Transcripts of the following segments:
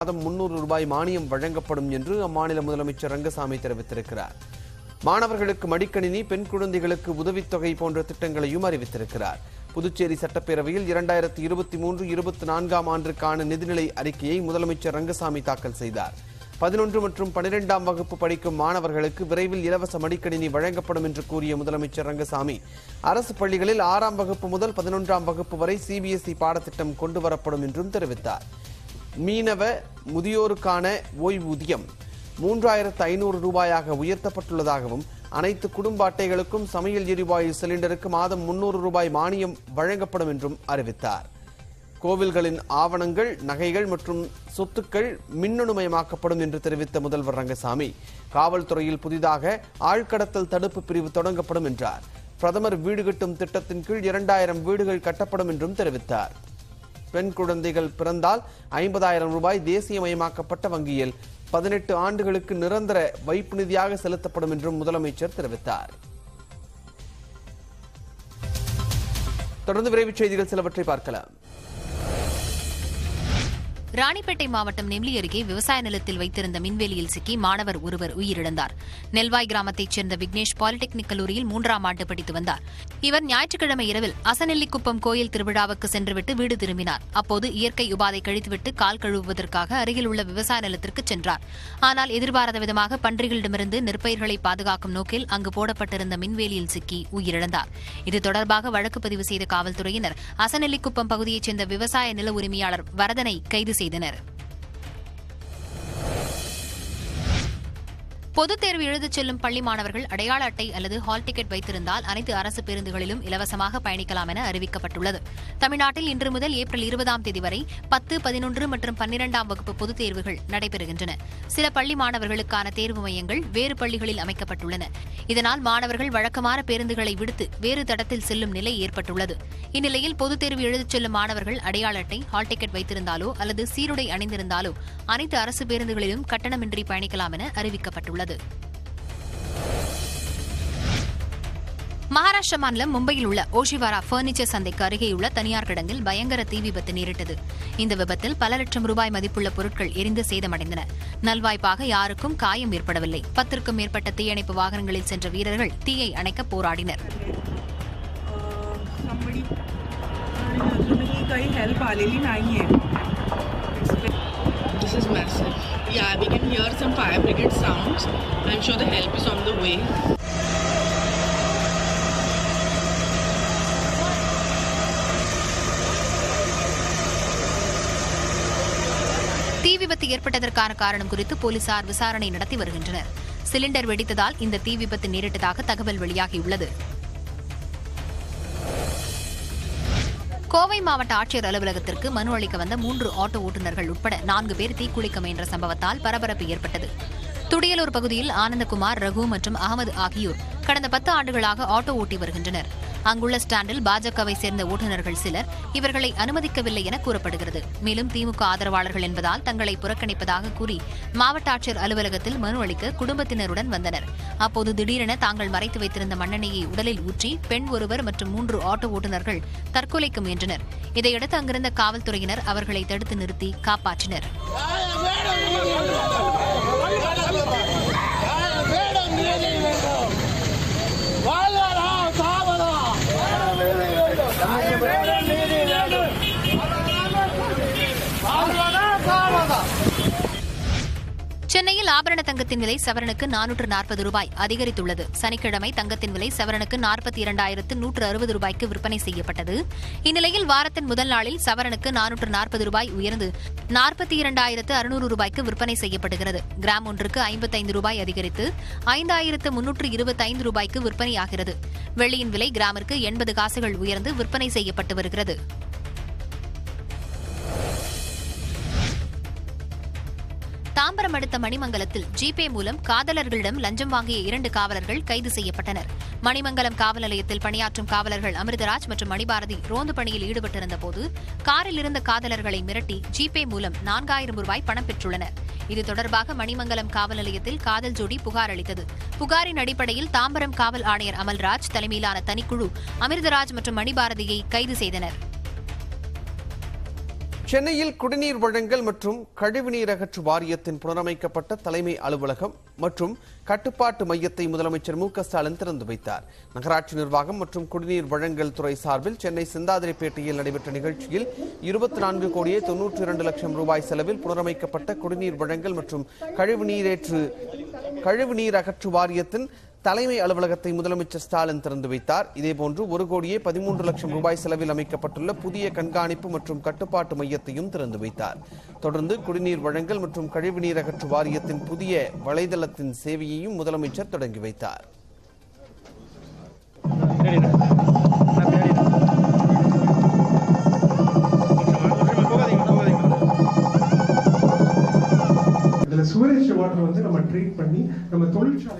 மாதம் முன்னூறு ரூபாய் மானியம் வழங்கப்படும் என்று அம்மாநில முதலமைச்சர் ரங்கசாமி தெரிவித்திருக்கிறார் மாணவர்களுக்கு மடிக்கணினி பெண் குழந்தைகளுக்கு உதவித்தொகை போன்ற திட்டங்களையும் அறிவித்திருக்கிறார் புதுச்சேரி சட்டப்பேரவையில் இரண்டாயிரத்தி இருபத்தி மூன்று இருபத்தி நான்காம் ஆண்டுக்கான நிதிநிலை அறிக்கையை முதலமைச்சர் ரங்கசாமி தாக்கல் செய்தார் பதினொன்று மற்றும் பனிரெண்டாம் வகுப்பு படிக்கும் மாணவர்களுக்கு விரைவில் இலவச மடிக்கணினி வழங்கப்படும் என்று கூறிய முதலமைச்சர் ரங்கசாமி அரசு பள்ளிகளில் ஆறாம் வகுப்பு முதல் பதினொன்றாம் வகுப்பு வரை சிபிஎஸ்இ பாடத்திட்டம் கொண்டு வரப்படும் என்றும் தெரிவித்தார் மீனவ முதியோருக்கான ஓய்வூதியம் மூன்றாயிரத்து ஐநூறு ரூபாயாக உயர்த்தப்பட்டுள்ளதாகவும் அனைத்து குடும்ப அட்டைகளுக்கும் சமையல் எரிவாயு சிலிண்டருக்கு மாதம் முன்னூறு ரூபாய் மானியம் வழங்கப்படும் என்றும் அறிவித்தார் கோவில்களின் ஆவணங்கள் நகைகள் மற்றும் சொத்துக்கள் மின்னணுமயமாக்கப்படும் என்று தெரிவித்த முதல்வர் ரங்கசாமி காவல்துறையில் புதிதாக ஆழ்கடத்தல் தடுப்பு பிரிவு தொடங்கப்படும் என்றார் பிரதமர் வீடு கட்டும் திட்டத்தின் கீழ் இரண்டாயிரம் வீடுகள் கட்டப்படும் என்றும் தெரிவித்தார் பெண் குழந்தைகள் பிறந்தால் ஐம்பதாயிரம் ரூபாய் தேசியமயமாக்கப்பட்ட வங்கியில் பதினெட்டு ஆண்டுகளுக்கு நிரந்தர வைப்பு நிதியாக செலுத்தப்படும் என்றும் முதலமைச்சர் தெரிவித்தார் தொடர்ந்து விரைவுச் செய்திகள் சிலவற்றை பார்க்கலாம் ராணிப்பேட்டை மாவட்டம் நெம்லி அருகே விவசாய நிலத்தில் வைத்திருந்த மின்வேலியில் சிக்கி மாணவர் ஒருவர் உயிரிழந்தார் நெல்வாய் கிராமத்தைச் சேர்ந்த விக்னேஷ் பாலிடெக்னிக் கல்லூரியில் மூன்றாம் ஆண்டு படித்து வந்தார் இவர் ஞாயிற்றுக்கிழமை இரவில் அசநெல்லிக்குப்பம் கோயில் திருவிழாவுக்கு சென்றுவிட்டு வீடு திரும்பினார் அப்போது இயற்கை உபாதை கழித்துவிட்டு கால் கழுவுவதற்காக அருகில் உள்ள விவசாய நிலத்திற்கு சென்றார் ஆனால் எதிர்பாராத விதமாக பன்றிகளிடமிருந்து நெற்பயிர்களை பாதுகாக்கும் நோக்கில் அங்கு போடப்பட்டிருந்த மின்வேலியில் சிக்கி உயிரிழந்தார் இது தொடர்பாக வழக்கு பதிவு செய்த காவல்துறையினர் அசநெல்லிக்குப்பம் பகுதியைச் சேர்ந்த விவசாய நில உரிமையாளர் வரதனை கைது செய்தனர் பொதுத் தேர்வு எழுதச் செல்லும் பள்ளி மாணவர்கள் அடையாள அட்டை அல்லது ஹால் டிக்கெட் வைத்திருந்தால் அனைத்து அரசு பேருந்துகளிலும் இலவசமாக பயணிக்கலாம் என அறிவிக்கப்பட்டுள்ளது தமிழ்நாட்டில் இன்று முதல் ஏப்ரல் இருபதாம் தேதி வரை பத்து பதினொன்று மற்றும் பன்னிரெண்டாம் வகுப்பு பொதுத் தேர்வுகள் நடைபெறுகின்றன சில பள்ளி மாணவர்களுக்கான தேர்வு மையங்கள் வேறு பள்ளிகளில் அமைக்கப்பட்டுள்ளன இதனால் மாணவர்கள் வழக்கமான பேருந்துகளை விடுத்து வேறு தடத்தில் செல்லும் நிலை ஏற்பட்டுள்ளது இந்நிலையில் பொதுத் தேர்வு எழுதச் செல்லும் மாணவர்கள் அடையாள அட்டை ஹால் டிக்கெட் வைத்திருந்தாலோ அல்லது சீருடை அணிந்திருந்தாலோ அனைத்து அரசு பேருந்துகளிலும் கட்டணமின்றி பயணிக்கலாம் என அறிவிக்கப்பட்டுள்ளது மகாராஷ்டிர மாநிலம் மும்பையில் உள்ள ஓஷிவாரா பர்னிச்சர் சந்தைக்கு அருகேயுள்ள தனியார் கிடங்கில் பயங்கர தீ விபத்து நேரிட்டது இந்த விபத்தில் பல லட்சம் ரூபாய் மதிப்புள்ள பொருட்கள் எரிந்து சேதமடைந்தன நல்வாய்ப்பாக யாருக்கும் காயம் ஏற்படவில்லை பத்திற்கும் மேற்பட்ட தீயணைப்பு வாகனங்களில் சென்ற வீரர்கள் தீயை அணைக்க போராடினர் somebody अजूनही काही हेल्प आलेली नाहीये This is massive. Yeah, we can hear some fire brigade sounds. I'm sure the help is on the way. தீ விபத்து ஏற்பட்டதற்கான காரணம் குறித்து போலீசார் விசாரணை நடத்தி வருகின்றனர் சிலிண்டர் வெடித்ததால் இந்த தீ விபத்து நேரிட்டதாக தகவல் வெளியாகியுள்ளது கோவை மாவட்ட ஆட்சியர் அலுவலகத்திற்கு மனு அளிக்க வந்த மூன்று ஆட்டோ ஓட்டுநர்கள் உட்பட நான்கு பேர் தீக்குளிக்க முயன்ற சம்பவத்தால் பரபரப்பு ஏற்பட்டது துடியலூர் பகுதியில் ஆனந்தகுமார் ரகு மற்றும் அகமது ஆகியோர் கடந்த பத்து ஆண்டுகளாக ஆட்டோ ஓட்டி வருகின்றனர் அங்குள்ள ஸ்டாண்டில் பாஜகவை சேர்ந்த ஓட்டுநர்கள் சிலர் இவர்களை அனுமதிக்கவில்லை என கூறப்படுகிறது மேலும் திமுக ஆதரவாளர்கள் என்பதால் தங்களை புறக்கணிப்பதாக கூறி மாவட்ட ஆட்சியர் அலுவலகத்தில் மனு அளிக்க குடும்பத்தினருடன் வந்தனர் அப்போது திடீரென தாங்கள் மறைத்து வைத்திருந்த மண்ணெண்ணெயை உடலில் ஊற்றி பெண் ஒருவர் மற்றும் மூன்று ஆட்டோ ஓட்டுநர்கள் தற்கொலைக்கு முயன்றனர் இதையடுத்து அங்கிருந்த காவல்துறையினர் அவர்களை தடுத்து நிறுத்தி காப்பாற்றினர் சென்னையில் ஆபரண தங்கத்தின் விலை சவரனுக்கு நானூற்று நாற்பது ரூபாய் அதிகரித்துள்ளது சனிக்கிழமை தங்கத்தின் விலை சவரனுக்கு நாற்பத்தி இரண்டாயிரத்து நூற்று அறுபது ரூபாய்க்கு விற்பனை செய்யப்பட்டது இந்நிலையில் வாரத்தின் முதல் நாளில் சவரனுக்கு நானூற்று நாற்பது ரூபாய் உயர்ந்து நாற்பத்தி இரண்டாயிரத்து அறுநூறு ரூபாய்க்கு விற்பனை செய்யப்படுகிறது கிராம் ஒன்றுக்கு ஐம்பத்தைந்து ரூபாய் அதிகரித்து ஐந்தாயிரத்து முன்னூற்று இருபத்தைந்து ரூபாய்க்கு விற்பனையாகிறது வெள்ளியின் விலை கிராமிற்கு எண்பது காசுகள் உயர்ந்து விற்பனை செய்யப்பட்டு வருகிறது தாம்பரம் அடுத்த மணிமங்கலத்தில் ஜிபே மூலம் காதலர்களிடம் லஞ்சம் வாங்கிய இரண்டு காவலர்கள் கைது செய்யப்பட்டனர் மணிமங்கலம் காவல் நிலையத்தில் பணியாற்றும் காவலர்கள் அமிர்தராஜ் மற்றும் மணிபாரதி ரோந்து பணியில் ஈடுபட்டிருந்த போது காரில் இருந்த காதலர்களை மிரட்டி ஜிபே மூலம் நான்காயிரம் ரூபாய் பணம் பெற்றுள்ளனர் இது தொடர்பாக மணிமங்கலம் காவல் நிலையத்தில் காதல் ஜோடி புகார் அளித்தது புகாரின் அடிப்படையில் தாம்பரம் காவல் ஆணையர் அமல்ராஜ் தலைமையிலான தனிக்குழு அமிர்தராஜ் மற்றும் மணிபாரதியை கைது செய்தனர் சென்னையில் குடிநீர் வழங்கல் மற்றும் கழிவுநீர் அகற்று வாரியத்தின் புனரமைக்கப்பட்ட தலைமை அலுவலகம் மற்றும் கட்டுப்பாட்டு மையத்தை முதலமைச்சர் மு க ஸ்டாலின் திறந்து வைத்தார் நகராட்சி நிர்வாகம் மற்றும் குடிநீர் வழங்கல் துறை சார்பில் சென்னை சிந்தாதிரிப்பேட்டையில் நடைபெற்ற நிகழ்ச்சியில் இருபத்தி நான்கு கோடியே தொன்னூற்றி இரண்டு லட்சம் ரூபாய் செலவில் புனரமைக்கப்பட்ட குடிநீர் வழங்கல் மற்றும் கழிவுநீரேற்று கழிவுநீர் அகற்று வாரியத்தின் தலைமை அலுவலகத்தை முதலமைச்சர் ஸ்டாலின் திறந்து வைத்தார் இதேபோன்று ஒரு கோடியே பதிமூன்று லட்சம் ரூபாய் செலவில் அமைக்கப்பட்டுள்ள புதிய கண்காணிப்பு மற்றும் கட்டுப்பாட்டு மையத்தையும் திறந்து வைத்தார் தொடர்ந்து குடிநீர் வழங்கல் மற்றும் கழிவுநீர் அகற்று வாரியத்தின் புதிய வலைதளத்தின் சேவையையும் முதலமைச்சர் தொடங்கி வைத்தார் இதுல சூரேஜ் வாட்டர் வந்து நம்ம ட்ரீட் பண்ணி நம்ம தொழிற்சாலை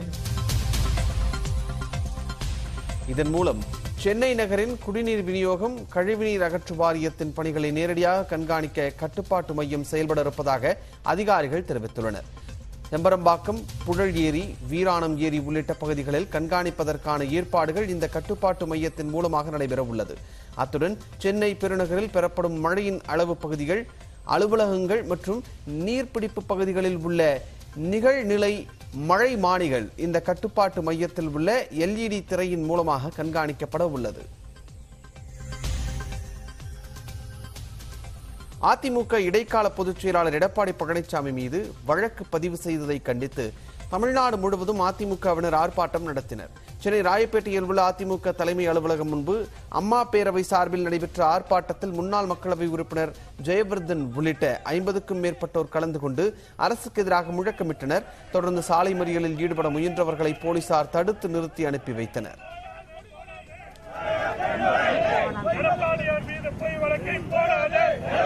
இதன் மூலம் சென்னை நகரின் குடிநீர் விநியோகம் கழிவுநீர் அகற்று வாரியத்தின் பணிகளை நேரடியாக கண்காணிக்க கட்டுப்பாட்டு மையம் செயல்பட இருப்பதாக அதிகாரிகள் தெரிவித்துள்ளனர் செம்பரம்பாக்கம் புழல் ஏரி வீராணம் ஏரி உள்ளிட்ட பகுதிகளில் கண்காணிப்பதற்கான ஏற்பாடுகள் இந்த கட்டுப்பாட்டு மையத்தின் மூலமாக நடைபெற உள்ளது அத்துடன் சென்னை பெருநகரில் பெறப்படும் மழையின் அளவு பகுதிகள் அலுவலகங்கள் மற்றும் நீர்பிடிப்பு பகுதிகளில் உள்ள நிகழ்நிலை மழை மானிகள் இந்த கட்டுப்பாட்டு மையத்தில் உள்ள எல்இடி திரையின் மூலமாக கண்காணிக்கப்பட உள்ளது அதிமுக இடைக்கால பொதுச் செயலாளர் எடப்பாடி பழனிசாமி மீது வழக்கு பதிவு செய்ததை கண்டித்து தமிழ்நாடு முழுவதும் அதிமுகவினர் ஆர்ப்பாட்டம் நடத்தினர் சென்னை ராயப்பேட்டையில் உள்ள அதிமுக தலைமை அலுவலகம் முன்பு அம்மா பேரவை சார்பில் நடைபெற்ற ஆர்ப்பாட்டத்தில் முன்னாள் மக்களவை உறுப்பினர் ஜெயவர்தன் உள்ளிட்ட ஐம்பதுக்கும் மேற்பட்டோர் கலந்து கொண்டு அரசுக்கு எதிராக முழக்கமிட்டனர் தொடர்ந்து சாலை மறியலில் ஈடுபட முயன்றவர்களை போலீசார் தடுத்து நிறுத்தி அனுப்பி வைத்தனர் எடப்பாடியார் மீது பொய் வழக்கை போடாதே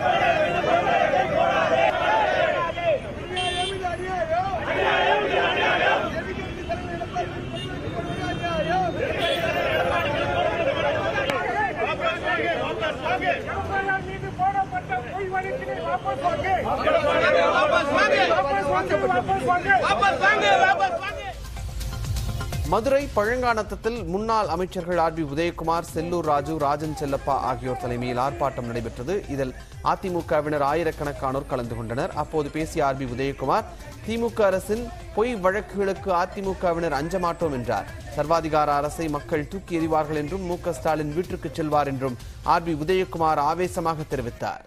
எடப்பாடியார் மீது போடப்பட்ட பொய் வழக்கினை வாபஸ் வாங்கு வாபஸ் வாங்கு வாபஸ் வாங்கு வாபஸ் வாங்கு மதுரை பழங்கானத்தத்தில் முன்னாள் அமைச்சர்கள் ஆர் பி உதயகுமார் செல்லூர் ராஜு ராஜன் செல்லப்பா ஆகியோர் தலைமையில் ஆர்ப்பாட்டம் நடைபெற்றது இதில் அதிமுகவினர் ஆயிரக்கணக்கானோர் கலந்து கொண்டனர் அப்போது பேசிய ஆர் பி உதயகுமார் திமுக அரசின் பொய் வழக்குகளுக்கு அதிமுகவினர் அஞ்ச மாட்டோம் என்றார் சர்வாதிகார அரசை மக்கள் தூக்கி எறிவார்கள் என்றும் மு க ஸ்டாலின் வீட்டிற்கு செல்வார் என்றும் ஆர் பி உதயகுமார் ஆவேசமாக தெரிவித்தார்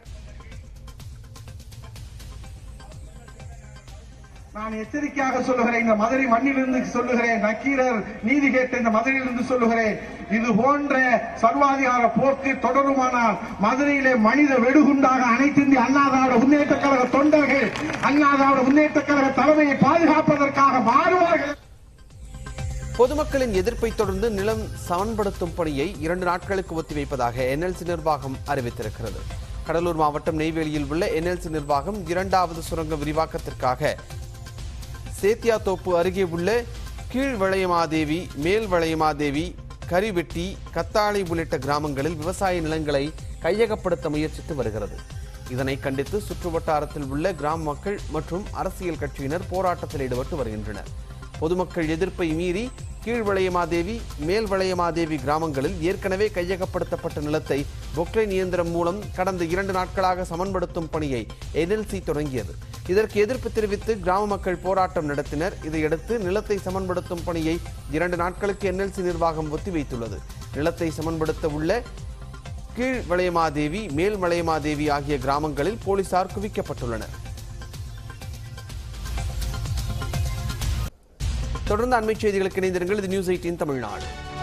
நான் எச்சரிக்கையாக சொல்லுகிறேன் இந்த மதுரை மண்ணிலிருந்து சொல்லுகிறேன் நக்கீரர் நீதி கேட்ட இந்த மதுரையிலிருந்து சொல்லுகிறேன் இது போன்ற சர்வாதிகார போக்கு தொடருமானால் மதுரையிலே மனித வெடுகுண்டாக அனைத்து இந்திய அண்ணா திராவிட முன்னேற்ற கழக தொண்டர்கள் அண்ணா திராவிட முன்னேற்ற கழக தலைமையை பாதுகாப்பதற்காக மாறுவார்கள் பொதுமக்களின் எதிர்ப்பை தொடர்ந்து நிலம் சமன்படுத்தும் பணியை இரண்டு நாட்களுக்கு ஒத்திவைப்பதாக என்எல்சி நிர்வாகம் அறிவித்திருக்கிறது கடலூர் மாவட்டம் நெய்வேலியில் உள்ள என்எல்சி நிர்வாகம் இரண்டாவது சுரங்க விரிவாக்கத்திற்காக சேத்தியாத்தோப்பு அருகே உள்ள கீழ் வளையமாதேவி மேல் வளையமாதேவி கரிவெட்டி கத்தாழை உள்ளிட்ட கிராமங்களில் விவசாய நிலங்களை கையகப்படுத்த முயற்சித்து வருகிறது இதனை கண்டித்து சுற்றுவட்டாரத்தில் உள்ள கிராம மக்கள் மற்றும் அரசியல் கட்சியினர் போராட்டத்தில் ஈடுபட்டு வருகின்றனர் பொதுமக்கள் எதிர்ப்பை மீறி கீழ் வளையமாதேவி மேல் வளையமாதேவி கிராமங்களில் ஏற்கனவே கையகப்படுத்தப்பட்ட நிலத்தை பொக்லைன் இயந்திரம் மூலம் கடந்த இரண்டு நாட்களாக சமன்படுத்தும் பணியை என்எல்சி தொடங்கியது இதற்கு எதிர்ப்பு தெரிவித்து கிராம மக்கள் போராட்டம் நடத்தினர் இதையடுத்து நிலத்தை சமன்படுத்தும் பணியை இரண்டு நாட்களுக்கு என்எல்சி நிர்வாகம் ஒத்திவைத்துள்ளது நிலத்தை சமன்படுத்த உள்ள கீழ் வளையமாதேவி மேல் வளையமாதேவி ஆகிய கிராமங்களில் போலீசார் குவிக்கப்பட்டுள்ளனர் தொடர்ந்து அண்மைச் செய்திகளுக்கு இணைந்திருங்கள் இது நியூஸ் எயிட்டின் தமிழ்நாடு